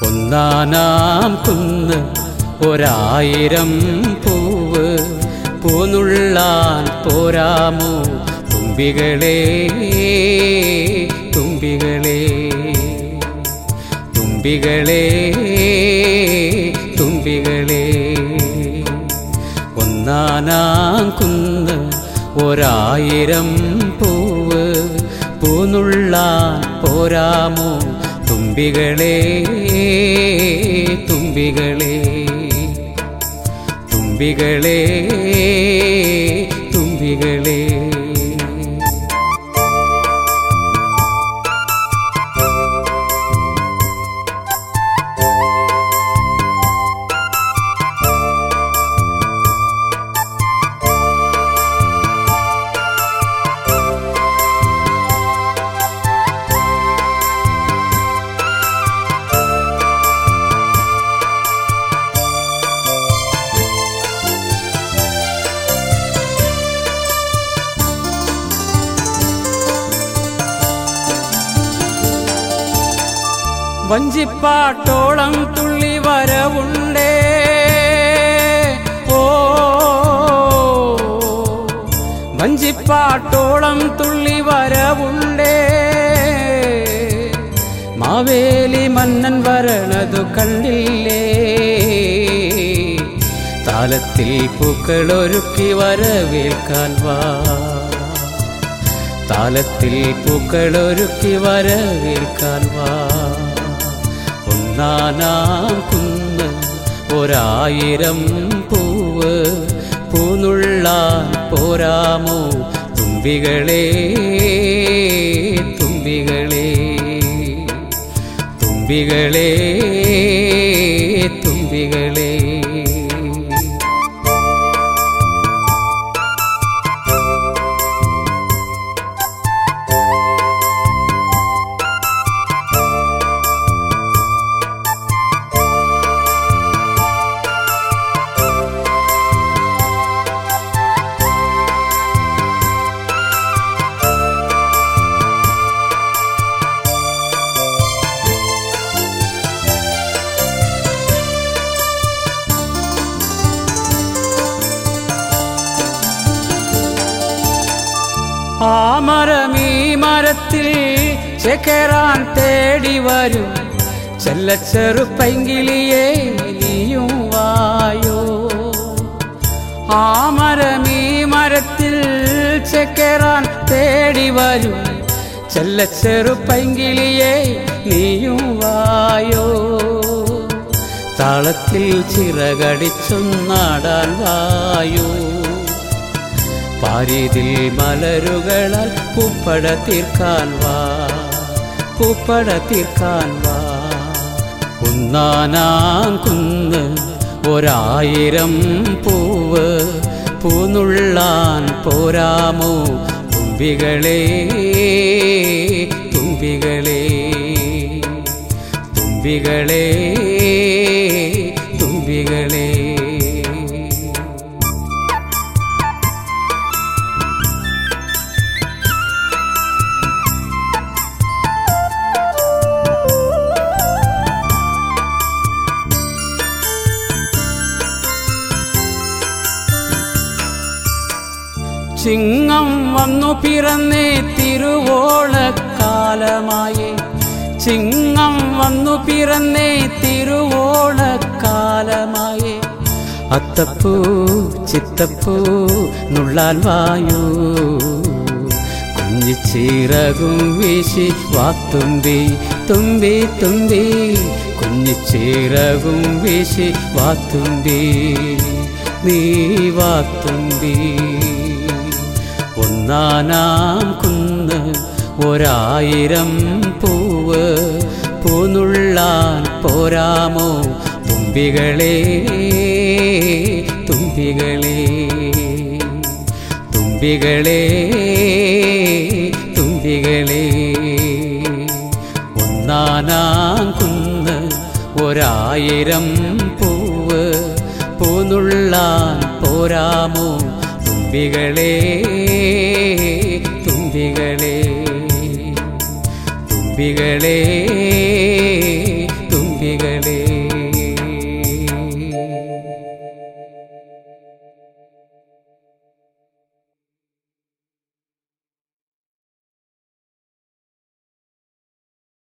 ഒന്നാനാം കുന്ന് ഒരായിരം പൂവ് പൂനുള്ളാൻ പോരാമോ തുമ്പികളെ തുമ്പികളെ തുമ്പികളെ തുമ്പികളെ ഒന്നാനാം കുന്ന് ഒരായിരം പൂവ് പൂനുള്ളാൻ പോരാമോ തുമ്പികളെ തുമ്പികളെ തുമ്പികളെ തുമ്പികളെ വഞ്ചിപ്പാട്ടോളം തുള്ളി വരവുണ്ടേ ഓ വഞ്ചിപ്പാട്ടോളം തുള്ളി വരവുണ്ടേ മാവേലി മന്നൻ വരണതു കണ്ടില്ലേ താലത്തിൽ പൂക്കളൊരുക്കി വരവേൽക്കാൻ വാ താലത്തിൽ പൂക്കളൊരുക്കി വരവേൽക്കാൻ വാ ഒന്നാനാം കുന്ന് ഒരായിരം പൂവ് പൂനുള്ളാൻ പോരാമോ തുമ്പികളെ തുമ്പികളെ തുമ്പികളെ തുമ്പികളെ ആ മരം ഈ മരത്തിൽ ചെക്കറാൻ തേടി വരും ചെല്ലച്ചെറുപ്പൈങ്കിളിയെ നീയും വായോ ആ മരം ഈ മരത്തിൽ ചെക്കറാൻ തേടി വരും ചെല്ലച്ചെറുപ്പൈങ്കിളിയെ നീയും വായോ താളത്തിൽ ചിറകടിച്ചൊന്നാടാൻ വായോ പാരിതിൽ മലരുകളാൽ പൂപ്പട തീർക്കാൻ വാ പൂപ്പട തീർക്കാൻ വാ ഒന്നാനാം കുന്ന് ഒരായിരം പൂവ് പൂനുള്ളാൻ പോരാമോ തുമ്പികളെ തുമ്പികളെ തുമ്പികളെ തുമ്പികളെ ചിങ്ങം വന്നു പിറന്നേ തിരുവോളക്കാലമായി ചിങ്ങം വന്നു പിറന്നേ തിരുവോളക്കാലമായി അത്തപ്പൂ ചിത്തപ്പൂ നുള്ളാൻ വായൂ കുഞ്ഞിച്ചീറകും വീശി വാത്തുമ്പി തുമ്പി തുമ്പി കുഞ്ഞിച്ചീറകും വീശി വാത്തുമ്പി നീ വാത്തുമ്പി ഒന്നാനാം കുന്ന് ഒരായിരം പൂവ് പൂനുള്ളാൻ പോരാമോ തുമ്പികളെ തുമ്പികളെ തുമ്പികളെ തുമ്പികളെ ഒന്നാനാം കുന്ന് ഒരായിരം പൂവ് പൂനുള്ളാൻ പോരാമോ തുമ്പികളെ തുമ്പികളെ തുമ്പികളെ തുമ്പികളെ തുമ്പികളെ